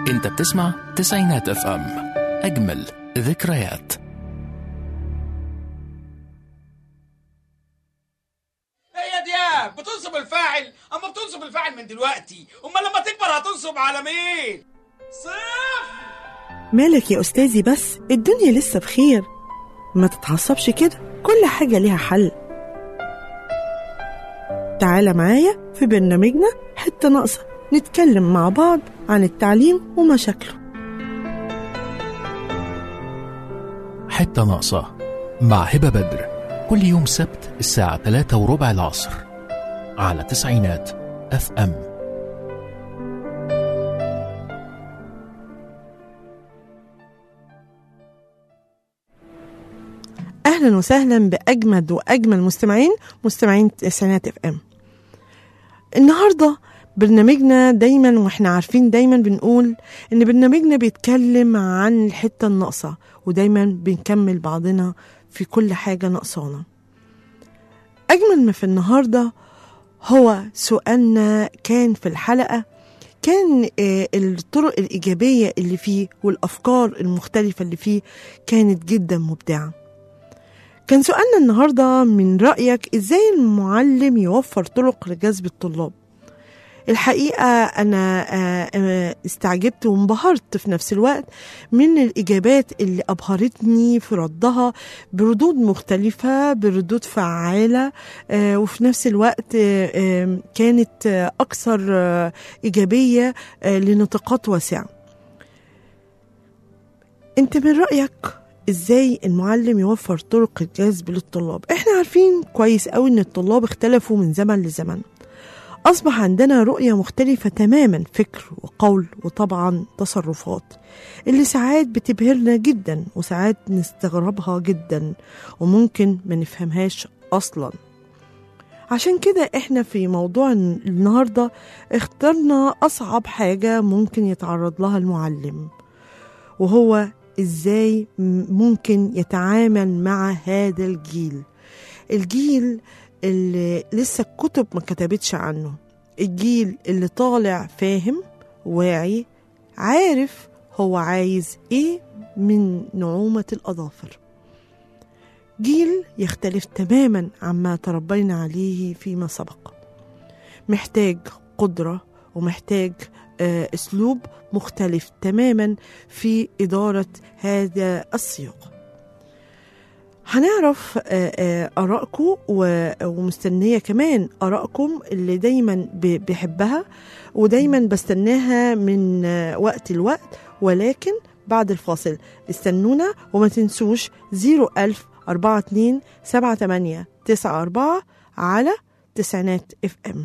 انت بتسمع تسعينات اف ام اجمل ذكريات هي دياب بتنصب الفاعل اما بتنصب الفاعل من دلوقتي امال لما تكبر هتنصب على مين صفر مالك يا أستاذي بس الدنيا لسه بخير ما تتعصبش كده كل حاجة ليها حل تعالى معايا في برنامجنا حتة ناقصة نتكلم مع بعض عن التعليم ومشاكله حتة ناقصة مع هبة بدر كل يوم سبت الساعة 3 وربع العصر على تسعينات اف ام أهلا وسهلا بأجمد وأجمل مستمعين مستمعين تسعينات اف ام النهاردة برنامجنا دايما واحنا عارفين دايما بنقول ان برنامجنا بيتكلم عن الحتة الناقصة ودايما بنكمل بعضنا في كل حاجة ناقصانا أجمل ما في النهاردة هو سؤالنا كان في الحلقة كان آه، الطرق الإيجابية اللي فيه والأفكار المختلفة اللي فيه كانت جدا مبدعة كان سؤالنا النهارده من رأيك ازاي المعلم يوفر طرق لجذب الطلاب الحقيقة أنا آه، آه، استعجبت وانبهرت في نفس الوقت من الإجابات اللي أبهرتني في ردها بردود مختلفة بردود فعالة آه، وفي نفس الوقت آه، آه، كانت آه، أكثر آه، إيجابية آه، لنطاقات واسعة أنت من رأيك ازاي المعلم يوفر طرق الجذب للطلاب احنا عارفين كويس قوي ان الطلاب اختلفوا من زمن لزمن اصبح عندنا رؤية مختلفة تماما فكر وقول وطبعا تصرفات اللي ساعات بتبهرنا جدا وساعات نستغربها جدا وممكن ما نفهمهاش اصلا عشان كده احنا في موضوع النهاردة اخترنا اصعب حاجة ممكن يتعرض لها المعلم وهو ازاي م- ممكن يتعامل مع هذا الجيل الجيل اللي لسه الكتب ما كتبتش عنه الجيل اللي طالع فاهم واعي عارف هو عايز ايه من نعومة الأظافر جيل يختلف تماما عما تربينا عليه فيما سبق محتاج قدرة ومحتاج آه، أسلوب مختلف تماما في إدارة هذا السياق هنعرف آه، آه، آرائكم و- ومستنية كمان آرائكم اللي دايما ب- بحبها ودايما بستناها من آه، وقت لوقت ولكن بعد الفاصل استنونا وما تنسوش 01000 42 78 94 على تسعينات اف ام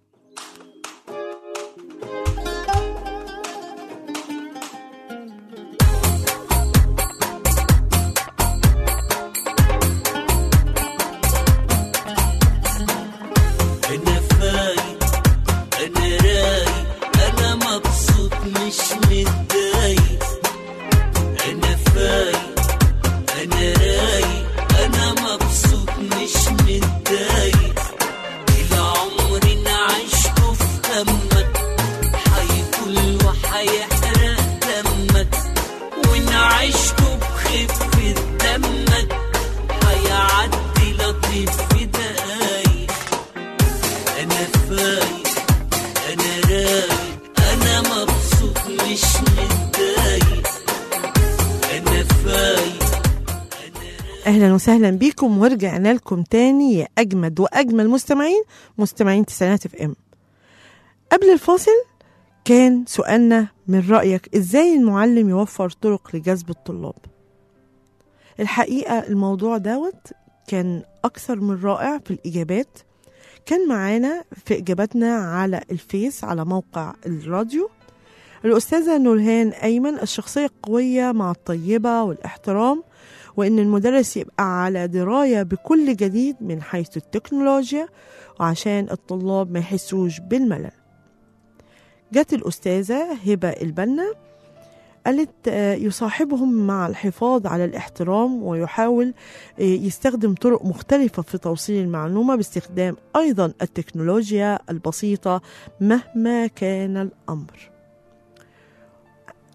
انا فايق انا رايق انا مبسوط مش متضايق انا فايق انا رايق انا مبسوط مش متضايق العمر انا عشته في همك حيطول وحيحرق دمك وانا عشته بخفة دمك هيعدي لطيف في دقايق انا فايق انا رايق انا مبسوط مش متضايق انا فايق اهلا وسهلا بيكم ورجعنا لكم تاني يا اجمد واجمل مستمعين مستمعين تسعينات اف ام قبل الفاصل كان سؤالنا من رايك ازاي المعلم يوفر طرق لجذب الطلاب الحقيقه الموضوع دوت كان اكثر من رائع في الاجابات كان معانا في اجاباتنا على الفيس على موقع الراديو الأستاذة نورهان أيمن الشخصية القوية مع الطيبة والاحترام وإن المدرس يبقى على دراية بكل جديد من حيث التكنولوجيا وعشان الطلاب ما يحسوش بالملل جت الأستاذة هبة البنا قالت آه، يصاحبهم مع الحفاظ على الاحترام ويحاول آه، يستخدم طرق مختلفة في توصيل المعلومة باستخدام أيضا التكنولوجيا البسيطة مهما كان الأمر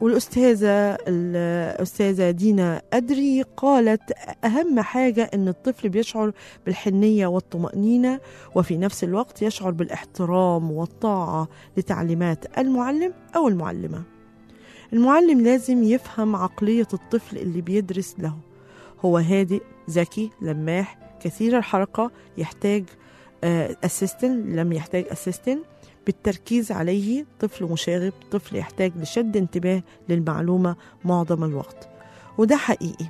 والأستاذة الأستاذة دينا أدري قالت أهم حاجة أن الطفل بيشعر بالحنية والطمأنينة وفي نفس الوقت يشعر بالاحترام والطاعة لتعليمات المعلم أو المعلمة المعلم لازم يفهم عقلية الطفل اللي بيدرس له هو هادئ ذكي لماح كثير الحركة يحتاج اسيستنت لم يحتاج اسيستنت بالتركيز عليه طفل مشاغب طفل يحتاج لشد انتباه للمعلومة معظم الوقت وده حقيقي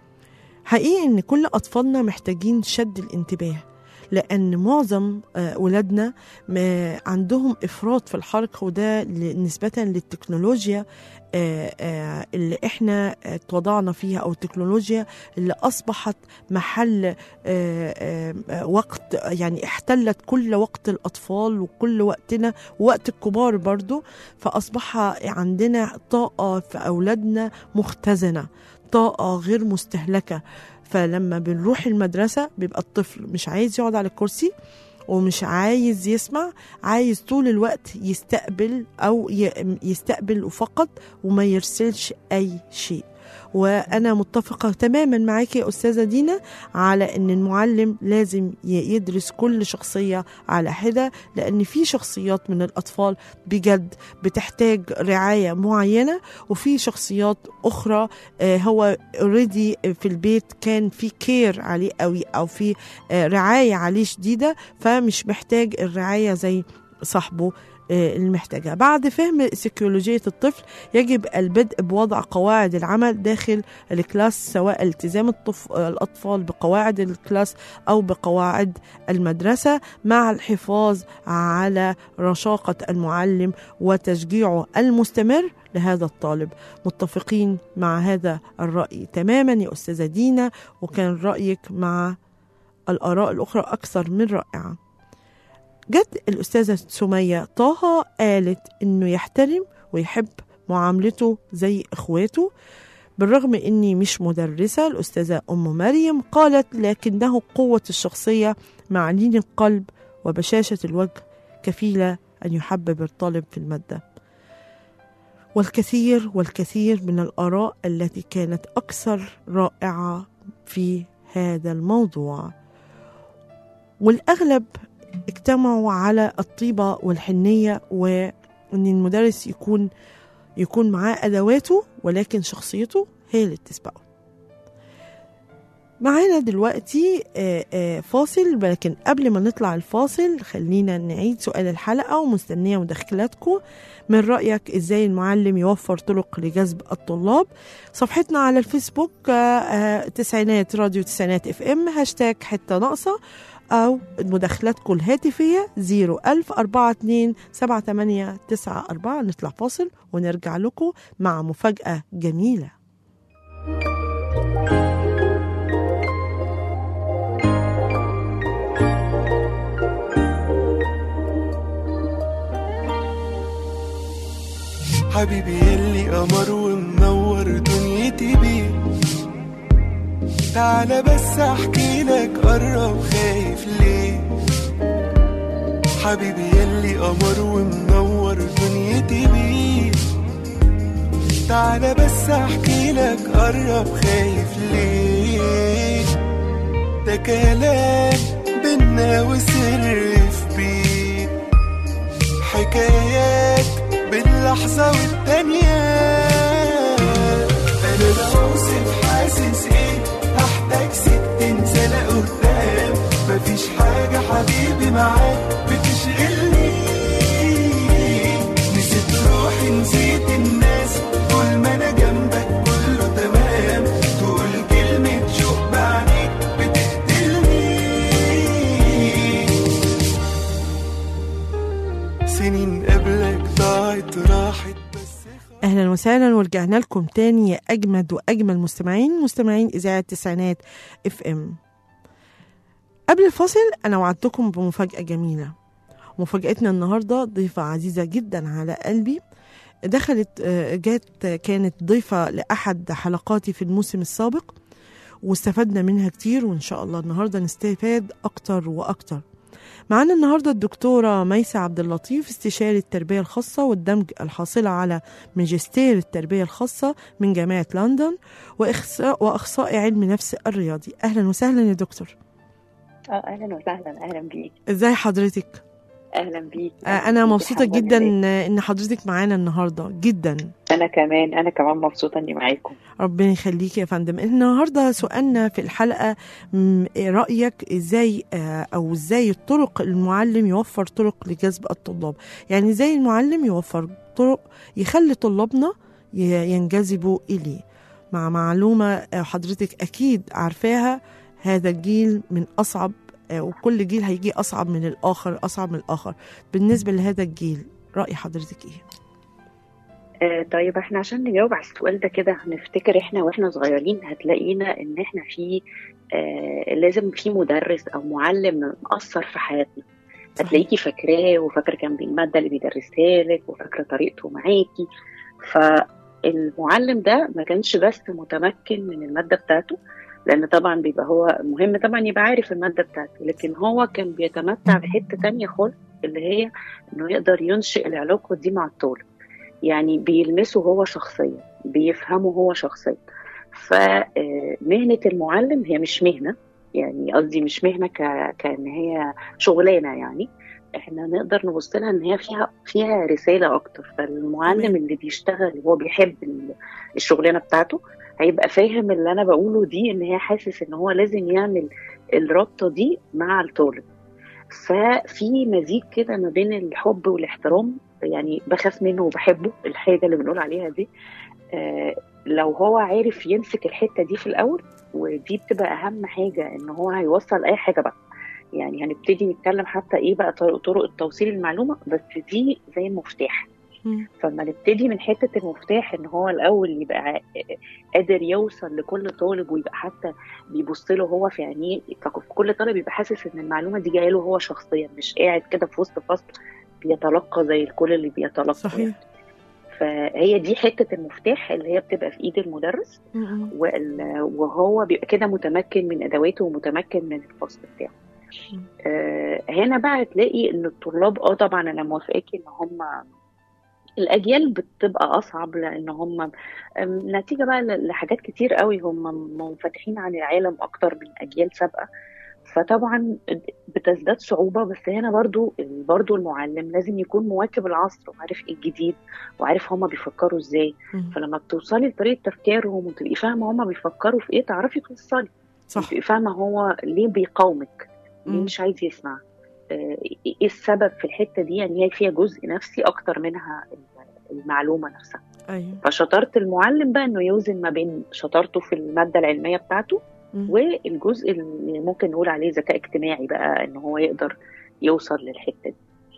حقيقي ان كل اطفالنا محتاجين شد الانتباه لان معظم آه، ولادنا ما عندهم افراط في الحركه وده ل- نسبه للتكنولوجيا آه، آه، اللي احنا آه، اتوضعنا فيها او التكنولوجيا اللي اصبحت محل آه، آه، آه، وقت يعني احتلت كل وقت الاطفال وكل وقتنا ووقت الكبار برضو فاصبح عندنا طاقه في اولادنا مختزنه طاقه غير مستهلكه فلما بنروح المدرسه بيبقى الطفل مش عايز يقعد على الكرسي ومش عايز يسمع عايز طول الوقت يستقبل او ي- يستقبل فقط وما يرسلش اي شيء وانا متفقه تماما معاكي يا استاذه دينا على ان المعلم لازم ي- يدرس كل شخصيه على حده لان في شخصيات من الاطفال بجد بتحتاج رعايه معينه وفي شخصيات اخرى آه، هو اوريدي في البيت كان في كير عليه قوي او في آه، رعايه عليه شديده فمش محتاج الرعايه زي صاحبه آه، المحتاجة بعد فهم سيكولوجية الطفل يجب البدء بوضع قواعد العمل داخل الكلاس سواء التزام الطف... الأطفال بقواعد الكلاس أو بقواعد المدرسة مع الحفاظ على رشاقة المعلم وتشجيعه المستمر لهذا الطالب متفقين مع هذا الرأي تماما يا أستاذة دينا وكان رأيك مع الآراء الأخرى أكثر من رائعة جت الأستاذة سمية طه قالت إنه يحترم ويحب معاملته زي إخواته بالرغم إني مش مدرسة الأستاذة أم مريم قالت لكنه قوة الشخصية مع لين القلب وبشاشة الوجه كفيلة أن يحبب الطالب في المادة والكثير والكثير من الآراء التي كانت أكثر رائعة في هذا الموضوع والأغلب اجتمعوا على الطيبة والحنية وأن المدرس يكون يكون معاه أدواته ولكن شخصيته هي اللي تسبقه معانا دلوقتي آه، آه، فاصل لكن قبل ما نطلع الفاصل خلينا نعيد سؤال الحلقة ومستنية مداخلاتكم من رأيك إزاي المعلم يوفر طرق لجذب الطلاب صفحتنا على الفيسبوك آه، آه، تسعينات راديو تسعينات اف ام هاشتاج حتة ناقصة أو مداخلاتكم الهاتفية 01000 42 78 94 نطلع فاصل ونرجع لكم مع مفاجأة جميلة حبيبي يلي قمر ومنور دنيتي بيه تعالى بس احكي لك قرب خايف ليه حبيبي يلي قمر ومنور دنيتي بيه تعالى بس احكي لك قرب خايف ليه ده كلام بينا وسر في بيت حكايات باللحظة والتانية أنا بوصف حاسس إيه هحتاج ستين سنة قدام مفيش حاجة حبيبي معاك بتشغلني نسيت روحي نسيت الناس طول ما أنا جنبك كله تمام تقول كلمة شوق بعينيك بتقتلني سنين قبلك ضاعت راحت بس اهلا وسهلا ورجعنا لكم تاني يا اجمد واجمل مستمعين مستمعين اذاعه التسعينات اف ام قبل الفاصل انا وعدتكم بمفاجاه جميله مفاجاتنا النهارده ضيفه عزيزه جدا على قلبي دخلت آه، جات كانت ضيفه لاحد حلقاتي في الموسم السابق واستفدنا منها كتير وان شاء الله النهارده نستفاد اكتر واكتر معانا النهاردة الدكتورة ميسة عبد اللطيف استشاري التربية الخاصة والدمج الحاصلة على ماجستير التربية الخاصة من جامعة لندن وإخصاء وأخصائي علم نفس الرياضي أهلا وسهلا يا دكتور اه اهلا وسهلا اهلا بيك إزاي حضرتك؟ اهلا بيك آه، أنا مبسوطة حابة جدا إنك- إن حضرتك معانا النهاردة جدا انا كمان انا كمان مبسوطه اني معاكم ربنا يخليك يا فندم النهارده سؤالنا في الحلقه م، إيه رايك ازاي آه، او ازاي الطرق المعلم يوفر طرق لجذب الطلاب يعني ازاي المعلم يوفر طرق يخلي طلابنا ي- ينجذبوا اليه مع معلومه آه، حضرتك اكيد عارفاها هذا الجيل من اصعب آه، وكل جيل هيجي اصعب من الاخر اصعب من الاخر بالنسبه لهذا الجيل راي حضرتك ايه آه طيب احنا عشان نجاوب على السؤال ده كده هنفتكر احنا واحنا صغيرين هتلاقينا ان احنا في آه لازم في مدرس او معلم مأثر في حياتنا هتلاقيكي فاكراه وفاكره كان بي- الماده اللي بيدرسها لك وفاكره طريقته معاكي فالمعلم ده ما كانش بس متمكن من الماده بتاعته لان طبعا بيبقى هو مهم طبعا يبقى عارف الماده بتاعته لكن هو كان بيتمتع بحته تانية خالص اللي هي انه يقدر ينشئ العلاقه دي مع الطالب يعني بيلمسه هو شخصيا بيفهمه هو شخصيا فمهنة المعلم هي مش مهنة يعني قصدي مش مهنة ك... كأن هي شغلانة يعني احنا نقدر نبص لها ان هي فيها فيها رسالة اكتر فالمعلم اللي بيشتغل وهو بيحب ال- الشغلانة بتاعته هيبقى فاهم اللي انا بقوله دي ان هي حاسس ان هو لازم يعمل الرابطة دي مع الطالب ففي مزيج كده ما بين الحب والاحترام يعني بخاف منه وبحبه الحاجه اللي بنقول عليها دي آه لو هو عارف يمسك الحته دي في الاول ودي بتبقى اهم حاجه ان هو هيوصل اي حاجه بقى يعني هنبتدي نتكلم حتى ايه بقى طرق, طرق التوصيل المعلومه بس دي زي المفتاح مم. فلما نبتدي من حته المفتاح ان هو الاول يبقى ع- قادر يوصل لكل طالب ويبقى حتى بيبص له هو في عينيه فكل طالب يبقى حاسس ان المعلومه دي جايه له هو شخصيا مش قاعد كده في وسط فصل بيتلقى زي الكل اللي بيتلقى صحيح يعني. فهي دي حته المفتاح اللي هي بتبقى في ايد المدرس م- م. وال- وهو بيبقى كده متمكن من ادواته ومتمكن من الفصل بتاعه مم. آه هنا بقى تلاقي ان الطلاب اه طبعا انا موافقاكي ان هم الاجيال بتبقى اصعب لان هم أم، نتيجه بقى ل- لحاجات كتير قوي هم منفتحين عن العالم اكتر من اجيال سابقه فطبعا بتزداد صعوبه بس هنا برضو برضو المعلم لازم يكون مواكب العصر وعارف ايه الجديد وعارف هم بيفكروا ازاي مم. فلما بتوصلي لطريقه تفكيرهم وتبقي فاهمه هم بيفكروا في ايه تعرفي توصلي صح تبقي فاهمه هو ليه بيقاومك ليه مم. مش عايز يسمع آه، ايه السبب في الحته دي يعني هي فيها جزء نفسي اكتر منها المعلومه نفسها ايوه فشطاره المعلم بقى انه يوزن ما بين شطارته في الماده العلميه بتاعته مم. والجزء اللي ممكن نقول عليه ذكاء اجتماعي بقى ان هو يقدر يوصل للحته دي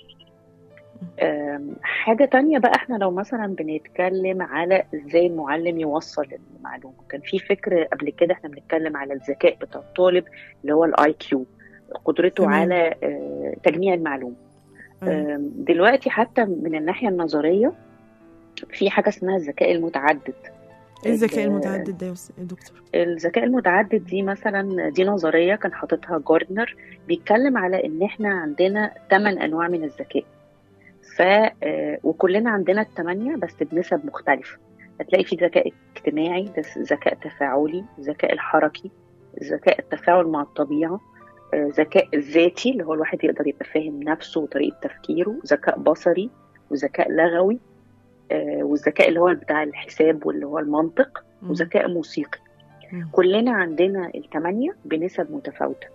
آم، حاجة تانية بقى احنا لو مثلا بنتكلم على ازاي المعلم يوصل المعلومة كان في فكر قبل كده احنا بنتكلم على الذكاء بتاع الطالب اللي هو الاي كيو قدرته تمام. على آه، تجميع المعلومة أيوة. آم، دلوقتي حتى من الناحية النظرية في حاجة اسمها الذكاء المتعدد ايه الذكاء ال- المتعدد ده يا أستاذ- يا دكتور الذكاء المتعدد دي مثلا دي نظرية كان حاططها جاردنر بيتكلم على ان احنا عندنا ثمان انواع من الذكاء ف آه، وكلنا عندنا الثمانية بس بنسب مختلفة هتلاقي في ذكاء اجتماعي ده ذكاء تفاعلي ذكاء الحركي ذكاء التفاعل مع الطبيعة آه، ذكاء الذاتي اللي هو الواحد يقدر يبقى فاهم نفسه وطريقة تفكيره ذكاء بصري وذكاء لغوي آه، والذكاء اللي هو بتاع الحساب واللي هو المنطق مم. وذكاء موسيقي مم. كلنا عندنا الثمانية بنسب متفاوتة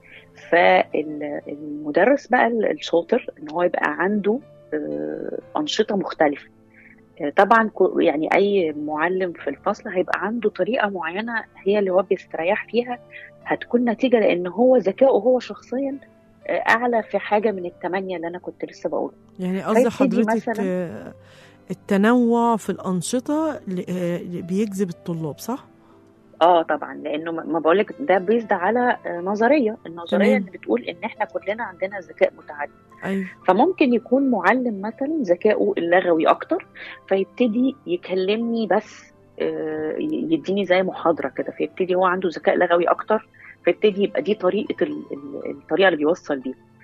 فالمدرس بقى الشاطر ان هو يبقى عنده آه، أنشطة مختلفة آه، طبعا كو- يعني أي معلم في الفصل هيبقى عنده طريقة معينة هي اللي هو بيستريح فيها هتكون نتيجة لأن هو ذكائه هو شخصيا آه، أعلى في حاجة من الثمانية اللي أنا كنت لسه بقوله يعني قصدي فيبتدي حضرتك مثلاً- آه، التنوع في الأنشطة اللي آه، اللي بيجذب الطلاب صح؟ اه طبعا لانه ما ما بقولك ده بيزد على آه، نظريه النظريه تمام. اللي بتقول ان احنا كلنا عندنا ذكاء متعدد أيوه فممكن يكون معلم مثلا ذكائه اللغوي اكتر فيبتدي يكلمني بس آه، يديني زي محاضره كده فيبتدي هو عنده ذكاء لغوي اكتر فيبتدي يبقى دي طريقه ال- ال- الطريقه اللي بيوصل بيها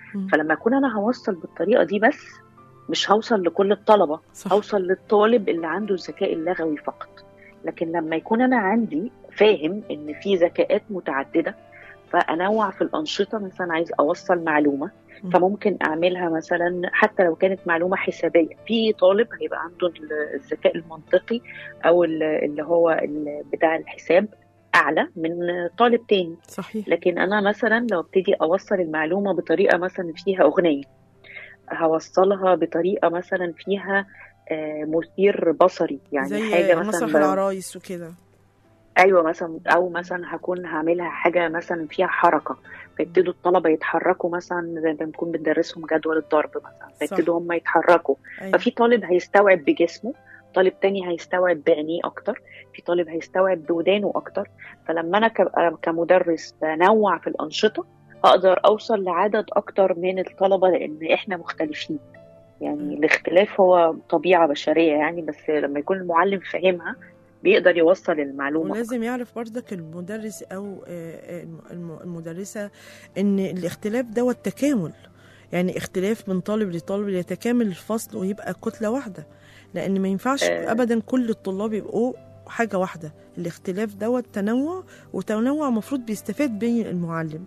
مم. فلما اكون انا هوصل بالطريقه دي بس مش هوصل لكل الطلبه صح هوصل للطالب اللي عنده الذكاء اللغوي فقط لكن لما يكون انا عندي فاهم ان في ذكاءات متعدده فانوع في الانشطه مثلا عايز اوصل معلومه مم. فممكن اعملها مثلا حتى لو كانت معلومه حسابيه في طالب هيبقى عنده الذكاء المنطقي او ال- اللي هو ال- بتاع الحساب اعلى من طالب تاني صحيح لكن انا مثلا لو ابتدي اوصل المعلومه بطريقه مثلا فيها اغنيه هوصلها بطريقه مثلا فيها آه، مثير بصري يعني زي حاجه مسرح مثلا ب- العرايس وكده ايوه مثلا او مثلا هكون هعملها حاجه مثلا فيها حركه فيبتدوا الطلبه يتحركوا مثلا زي ما بنكون بندرسهم جدول الضرب مثلا فيبتدوا هم يتحركوا أيوة. ففي طالب هيستوعب بجسمه طالب تاني هيستوعب بعينيه اكتر في طالب هيستوعب بودانه اكتر فلما انا ك- كمدرس بنوع في الانشطه اقدر اوصل لعدد اكتر من الطلبه لان احنا مختلفين يعني الاختلاف هو طبيعه بشريه يعني بس لما يكون المعلم فاهمها بيقدر يوصل المعلومه ولازم يعرف برضك المدرس او آه، آه، الم- المدرسه ان الاختلاف دوت تكامل يعني اختلاف من طالب لطالب يتكامل الفصل ويبقى كتله واحده لان ما ينفعش آه. ابدا كل الطلاب يبقوا حاجه واحده الاختلاف دوت تنوع وتنوع مفروض بيستفاد بيه المعلم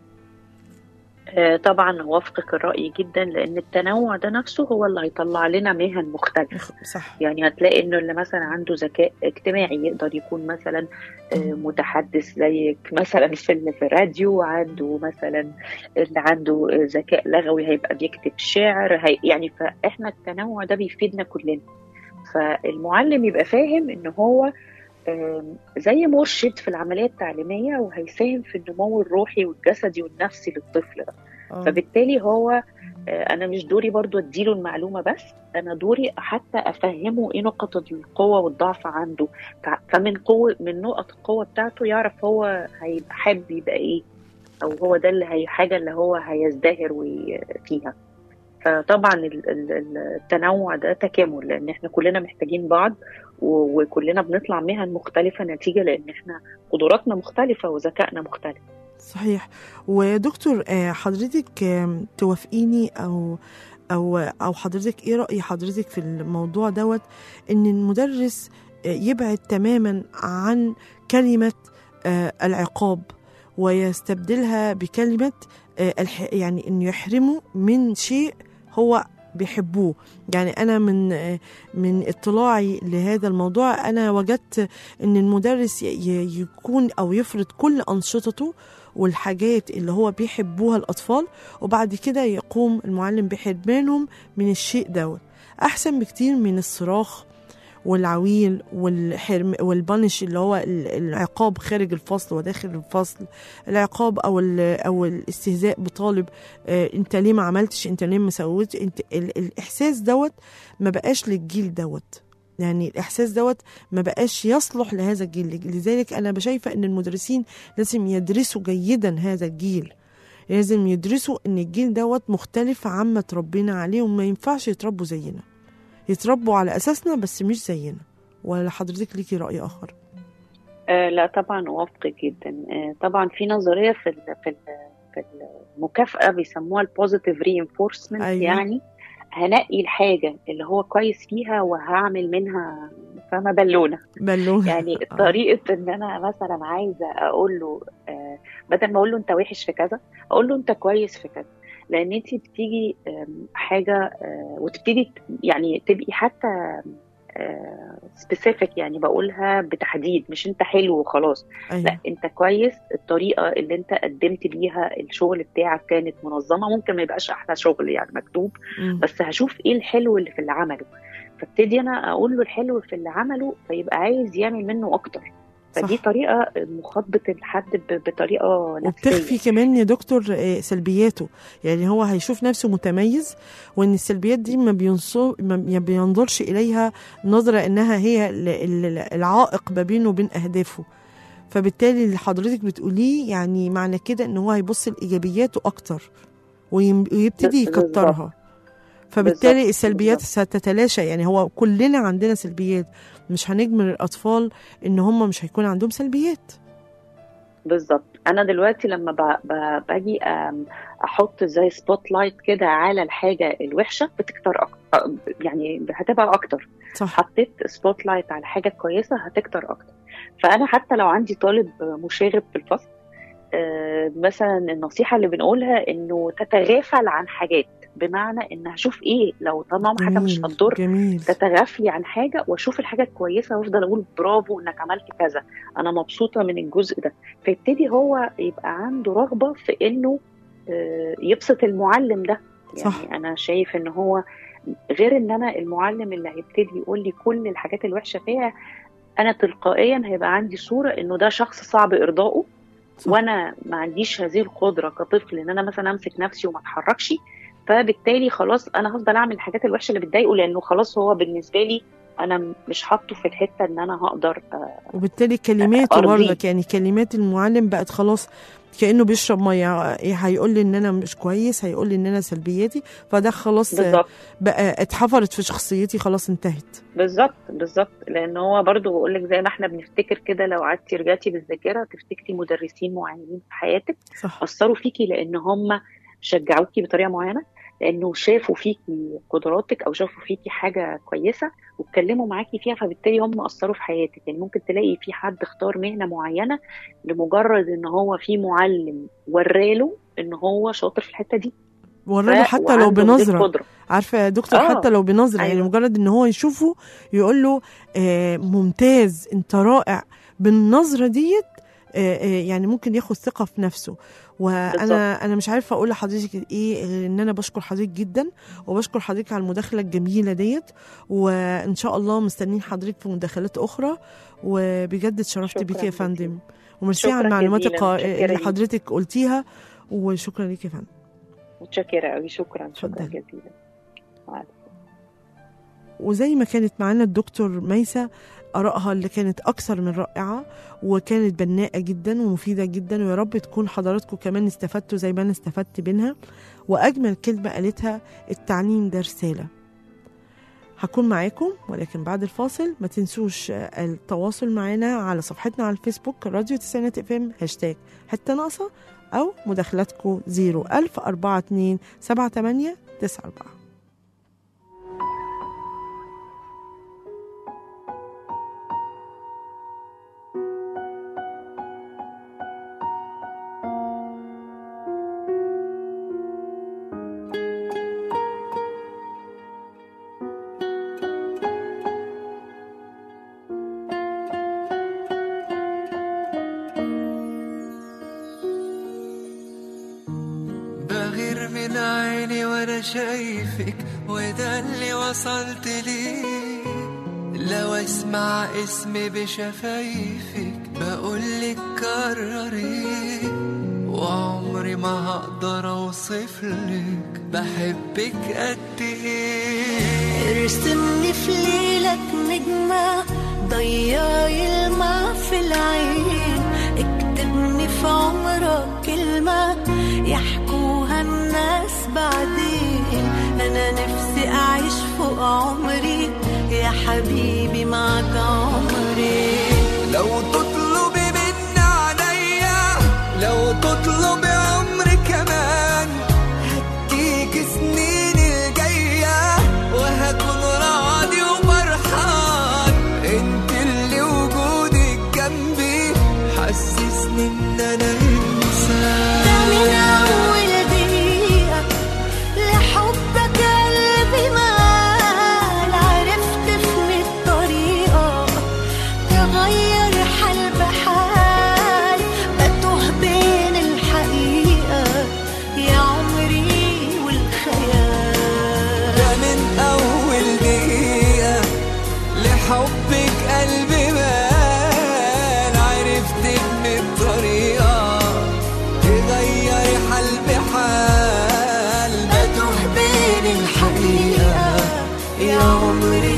آه، طبعا اوافقك الراي جدا لان التنوع ده نفسه هو اللي هيطلع لنا مهن مختلفه مخ- صح يعني هتلاقي انه اللي مثلا عنده ذكاء اجتماعي يقدر يكون مثلا آه، متحدث زيك مثلا في ال- في الراديو عنده مثلا اللي عنده آه، ذكاء لغوي هيبقى بيكتب شعر هي يعني فاحنا التنوع ده بيفيدنا كلنا فالمعلم يبقى فاهم ان هو آم، زي مرشد في العمليه التعليميه وهيساهم في النمو الروحي والجسدي والنفسي للطفل ده آه. فبالتالي هو آه، انا مش دوري برضو اديله المعلومه بس انا دوري حتى افهمه ايه نقط القوه والضعف عنده ف- فمن قوه من نقط القوه بتاعته يعرف هو هيبقى حابب يبقى ايه او هو ده اللي هي حاجه اللي هو هيزدهر وي- فيها فطبعا ال- ال- ال- التنوع ده تكامل لان احنا كلنا محتاجين بعض و- وكلنا بنطلع مهن مختلفه نتيجه لان احنا قدراتنا مختلفه وذكائنا مختلف صحيح ودكتور آه، حضرتك آم، توافقيني او او او حضرتك ايه راي حضرتك في الموضوع دوت ان المدرس آه، يبعد تماما عن كلمه آه، العقاب ويستبدلها بكلمه آه، الح- يعني انه يحرمه من شيء هو بيحبوه يعني انا من آه، من اطلاعي لهذا الموضوع انا وجدت ان المدرس ي- ي- يكون او يفرض كل انشطته والحاجات اللي هو بيحبوها الأطفال وبعد كده يقوم المعلم بحرمانهم من الشيء دوت أحسن بكتير من الصراخ والعويل والحرم والبنش اللي هو ال- العقاب خارج الفصل وداخل الفصل العقاب او ال- او الاستهزاء بطالب آه انت ليه ما عملتش انت ليه ما سويتش انت ال- الاحساس دوت ما بقاش للجيل دوت يعني الاحساس دوت ما بقاش يصلح لهذا الجيل لذلك انا بشايفه ان المدرسين لازم يدرسوا جيدا هذا الجيل لازم يدرسوا ان الجيل دوت مختلف عما تربينا عليه وما ينفعش يتربوا زينا يتربوا على اساسنا بس مش زينا ولا حضرتك ليكي راي اخر آه لا طبعا اوافقك جدا آه طبعا في نظريه في ال في ال في المكافاه بيسموها البوزيتيف رينفورسمنت أيوة. يعني هنقي الحاجه اللي هو كويس فيها وهعمل منها فما بالونه بالونه يعني طريقه ان انا مثلا عايزه اقول له آه بدل ما اقول له انت وحش في كذا اقول له انت كويس في كذا لان انت بتيجي آم، حاجه آه، وتبتدي ت- يعني تبقي حتى سبيسيفيك يعني بقولها بتحديد مش انت حلو وخلاص لا ايوه انت كويس الطريقه اللي انت قدمت بيها الشغل بتاعك كانت منظمه ممكن ما يبقاش احلى شغل يعني مكتوب مم. بس هشوف ايه الحلو اللي في اللي عمله فابتدي انا اقول له الحلو في اللي عمله فيبقى عايز يعمل منه اكتر فدي صح. طريقه مخاطبه الحد ب- بطريقه نفسيه وبتخفي كمان يا دكتور آه، سلبياته يعني هو هيشوف نفسه متميز وان السلبيات دي ما بينصر ما بينظرش اليها نظره انها هي ال- ال- العائق ما بينه وبين اهدافه فبالتالي اللي حضرتك بتقوليه يعني معنى كده ان هو هيبص لايجابياته اكتر ويم- ويبتدي بالظبط. يكترها فبالتالي بالظبط، السلبيات بالظبط. ستتلاشى يعني هو كلنا عندنا سلبيات مش هنجمل الاطفال ان هم مش هيكون عندهم سلبيات بالظبط انا دلوقتي لما ب... ب... باجي أم، احط زي سبوت لايت كده على الحاجه الوحشه بتكتر أكتر يعني هتبقى اكتر صح حطيت سبوت لايت على حاجه كويسه هتكتر اكتر فانا حتى لو عندي طالب مشاغب في الفصل آه، مثلا النصيحه اللي بنقولها انه تتغافل عن حاجات بمعنى ان هشوف ايه لو طالما حاجه مش جميل هتضر جميل تتغافلي عن حاجه واشوف الحاجه الكويسه وافضل اقول برافو انك عملت كذا انا مبسوطه من الجزء ده فيبتدي هو يبقى عنده رغبه في انه آه، يبسط المعلم ده يعني صح. انا شايف ان هو غير ان انا المعلم اللي هيبتدي يقول لي كل الحاجات الوحشه فيها انا تلقائيا هيبقى عندي صوره انه ده شخص صعب ارضائه صح. وانا ما عنديش هذه القدره كطفل ان انا مثلا امسك نفسي وما اتحركش فبالتالي خلاص انا هفضل اعمل الحاجات الوحشه اللي بتضايقه لانه خلاص هو بالنسبه لي انا مش حاطه في الحته ان انا هقدر آه، وبالتالي كلماته أرضيه. برضك يعني كلمات المعلم بقت خلاص كانه بيشرب ميه إيه هيقول لي ان انا مش كويس هيقول لي ان انا سلبياتي فده خلاص بالظبط بقى اتحفرت في شخصيتي خلاص انتهت بالظبط بالظبط لان هو برضو بقول لك زي ما احنا بنفتكر كده لو قعدتي رجعتي بالذاكره تفتكري مدرسين معينين في حياتك صح اثروا فيكي لان هم شجعوكي بطريقه معينه لانه شافوا فيكي قدراتك او شافوا فيكي حاجه كويسه واتكلموا معاكي فيها فبالتالي هم اثروا في حياتك يعني ممكن تلاقي في حد اختار مهنه معينه لمجرد ان هو في معلم وراله ان هو شاطر في الحته دي وراله ف- حتى لو وعنده دي بنظره القدرة. عارفه يا دكتور آه، حتى لو بنظره يعني أيوة. مجرد ان هو يشوفه يقول له آه ممتاز انت رائع بالنظره ديت آه آه يعني ممكن ياخد ثقه في نفسه وانا انا مش عارفه اقول لحضرتك ايه غير ان انا بشكر حضرتك جدا وبشكر حضرتك على المداخله الجميله ديت وان شاء الله مستنيين حضرتك في مداخلات اخرى وبجد اتشرفت شكراً بيكي يا جزيلاً. فندم وميرسي على شكراً المعلومات جزيلاً، القا- متشكرة اللي ليك. حضرتك قلتيها وشكرا ليك يا فندم متشكره قوي شكرا شكرا اتفضلي. جزيلا مع وزي ما كانت معانا الدكتور ميسة آرائها اللي كانت أكثر من رائعة وكانت بناءة جدا ومفيدة جدا ويا رب تكون حضراتكم كمان استفدتوا زي ما أنا استفدت منها وأجمل كلمة قالتها التعليم ده رسالة هكون معاكم ولكن بعد الفاصل ما تنسوش آه، التواصل معنا على صفحتنا على الفيسبوك راديو تسعينات اف ام هاشتاج حتة ناقصة أو مداخلاتكم 01000 42 78 94 بغير من عيني وانا شايفك وده اللي وصلت ليه لو اسمع اسمي بشفايفك بقولك كرري وعمري ما هقدر اوصفلك بحبك قد ايه ارسمني في ليلك نجمة ضيعي الماء في العين اكتبني في عمرك كلمة يحكوها الناس بعدين أنا نفسي أعيش فوق عمري يا حبيبي معك عمري لو تطلبي من عينيا لو تطلبي عمري كمان هديك سنين الجاية وهكون راضي وفرحان انت اللي وجودك جنبي حسسني ان انا ده من انسان أول دقيقة لحبك قلبي مال عرفت في الطريقة تغير حال بحال بتوه بين الحقيقة يا عمري والخيال ده من اول دقيقة لحبك قلبي مال عرفت ان الطريقة تغير حال بحال بتوه بين الحقيقة يا عمري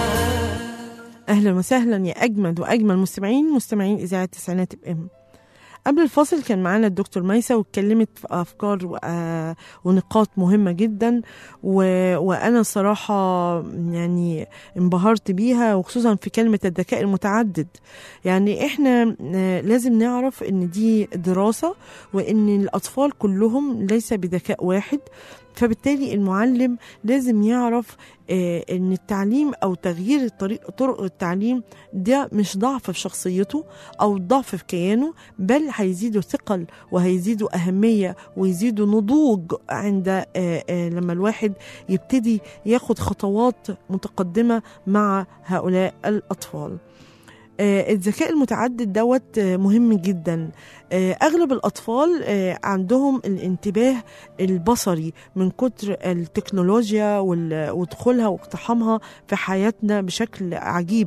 والخيال اهلا وسهلا يا اجمد واجمل مستمعين مستمعين اذاعه تسعينات اف ام قبل الفاصل كان معانا الدكتور ميسة واتكلمت في أفكار و- آه، ونقاط مهمة جدا و... وأنا صراحة يعني انبهرت بيها وخصوصا في كلمة الذكاء المتعدد يعني إحنا آه، لازم نعرف إن دي دراسة وإن الأطفال كلهم ليس بذكاء واحد فبالتالي المعلم لازم يعرف آه، ان التعليم او تغيير الطريق طرق التعليم ده مش ضعف في شخصيته او ضعف في كيانه بل هيزيده ثقل وهيزيده اهميه ويزيده نضوج عند آه، آه، لما الواحد يبتدي ياخد خطوات متقدمه مع هؤلاء الاطفال آه، الذكاء المتعدد دوت آه، مهم جدا آه، اغلب الاطفال آه، عندهم الانتباه البصري من كتر التكنولوجيا وال- ودخولها واقتحامها في حياتنا بشكل عجيب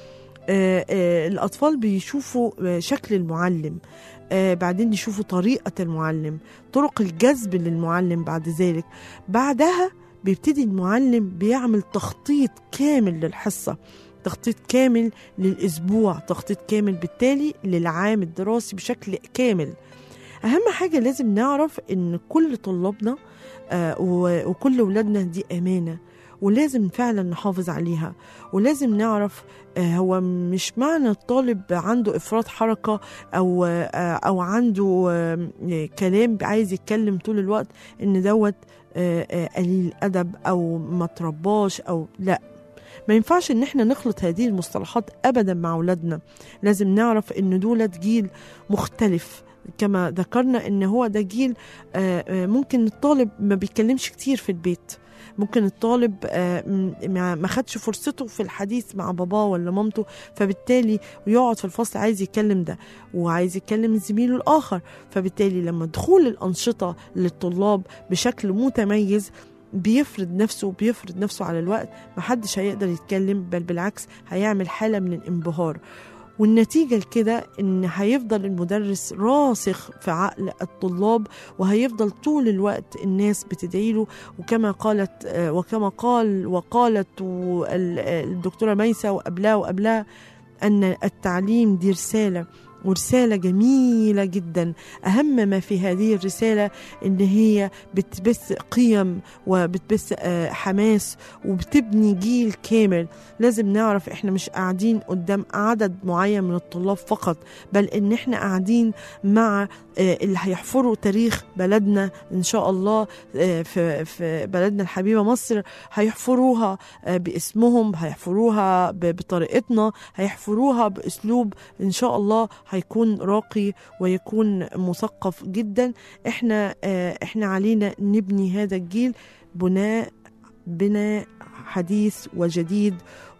آه، آه، الأطفال بيشوفوا آه، شكل المعلم آه، بعدين يشوفوا طريقة المعلم طرق الجذب للمعلم بعد ذلك بعدها بيبتدي المعلم بيعمل تخطيط كامل للحصة تخطيط كامل للأسبوع تخطيط كامل بالتالي للعام الدراسي بشكل كامل أهم حاجة لازم نعرف إن كل طلابنا آه، و- وكل ولادنا دي أمانة ولازم فعلا نحافظ عليها ولازم نعرف آه، هو مش معنى الطالب عنده افراط حركه او آه، او عنده آه، كلام عايز يتكلم طول الوقت ان دوت آه، آه، قليل ادب او ما ترباش او لا ما ينفعش ان احنا نخلط هذه المصطلحات ابدا مع اولادنا لازم نعرف ان دولت جيل مختلف كما ذكرنا ان هو ده جيل آه، آه، ممكن الطالب ما بيتكلمش كتير في البيت ممكن الطالب آه، م- ما ما خدش فرصته في الحديث مع باباه ولا مامته فبالتالي يقعد في الفصل عايز يتكلم ده وعايز يتكلم زميله الآخر فبالتالي لما دخول الأنشطة للطلاب بشكل متميز بيفرض نفسه بيفرض نفسه على الوقت محدش هيقدر يتكلم بل بالعكس هيعمل حالة من الانبهار والنتيجة لكده إن هيفضل المدرس راسخ في عقل الطلاب وهيفضل طول الوقت الناس بتدعيله وكما قالت آه، وكما قال وقالت وال- الدكتورة ميسة وقبلها وقبلها أن التعليم دي رسالة ورسالة جميلة جدا أهم ما في هذه الرسالة إن هي بتبث قيم وبتبث آه، حماس وبتبني جيل كامل لازم نعرف إحنا مش قاعدين قدام عدد معين من الطلاب فقط بل إن إحنا قاعدين مع آه، اللي هيحفروا تاريخ بلدنا إن شاء الله آه، في في بلدنا الحبيبة مصر هيحفروها آه، باسمهم هيحفروها ب- بطريقتنا هيحفروها باسلوب ان شاء الله هيكون راقي ويكون مثقف جدا احنا آه، احنا علينا نبني هذا الجيل بناء بناء حديث وجديد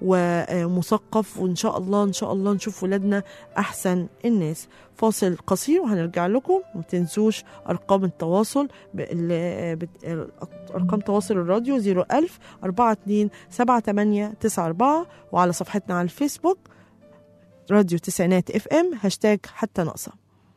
ومثقف وان شاء الله ان شاء الله نشوف ولادنا احسن الناس فاصل قصير وهنرجع لكم ما تنسوش ارقام التواصل ب- ال- بت- ارقام تواصل الراديو 01000 42 78 94 وعلى صفحتنا على الفيسبوك راديو تسعينات اف ام هاشتاج حتى ناقصه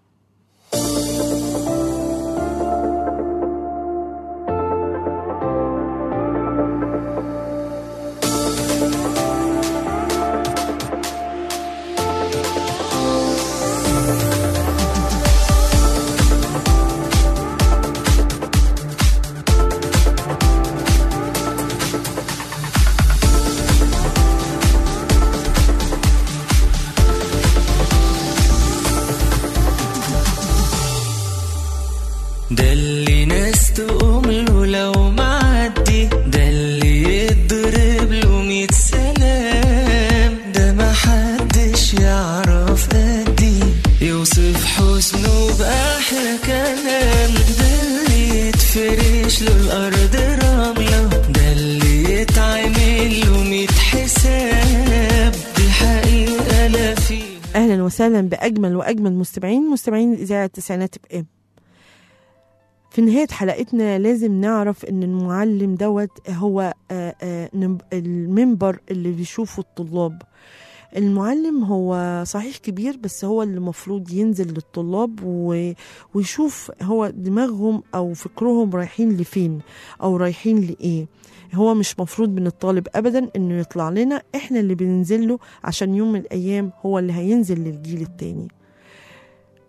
ده اللي ناس تقوم له لو معدي ده اللي يضرب له ميت سلام ده محدش يعرف قدي يوصف حسنه بأحلى كلام ده اللي يتفرش له الأرض رملة ده اللي يتعمل له ميت حساب دي حقيقة لا فيها اهلا وسهلا باجمل واجمل مستمعين مستمعين اذاعه التسعينات اف ام في نهاية حلقتنا لازم نعرف إن المعلم دوت هو آه، آه، نم- المنبر اللي بيشوفه الطلاب المعلم هو صحيح كبير بس هو اللي المفروض ينزل للطلاب و- ويشوف هو دماغهم أو فكرهم رايحين لفين أو رايحين لإيه هو مش مفروض من الطالب أبدا إنه يطلع لنا إحنا اللي بننزل له عشان يوم من الأيام هو اللي هينزل للجيل التاني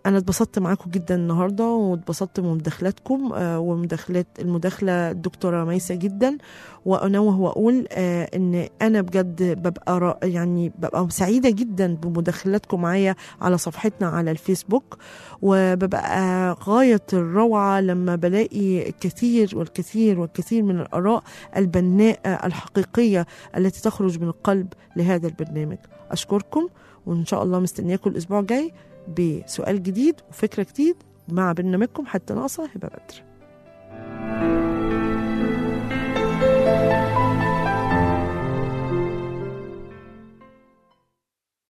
انا اتبسطت معاكم جدا النهارده واتبسطت من مداخلاتكم آه، ومداخلات المداخله الدكتوره ميسه جدا وانوه واقول آه، ان انا بجد ببقى را- يعني ببقى سعيده جدا بمداخلاتكم معايا على صفحتنا على الفيسبوك وببقى غايه الروعه لما بلاقي الكثير والكثير والكثير من الاراء البناءه الحقيقيه التي تخرج من القلب لهذا البرنامج اشكركم وان شاء الله مستنياكم الاسبوع الجاي بسؤال جديد وفكره جديد مع برنامجكم حتى ناقصه هبه بدر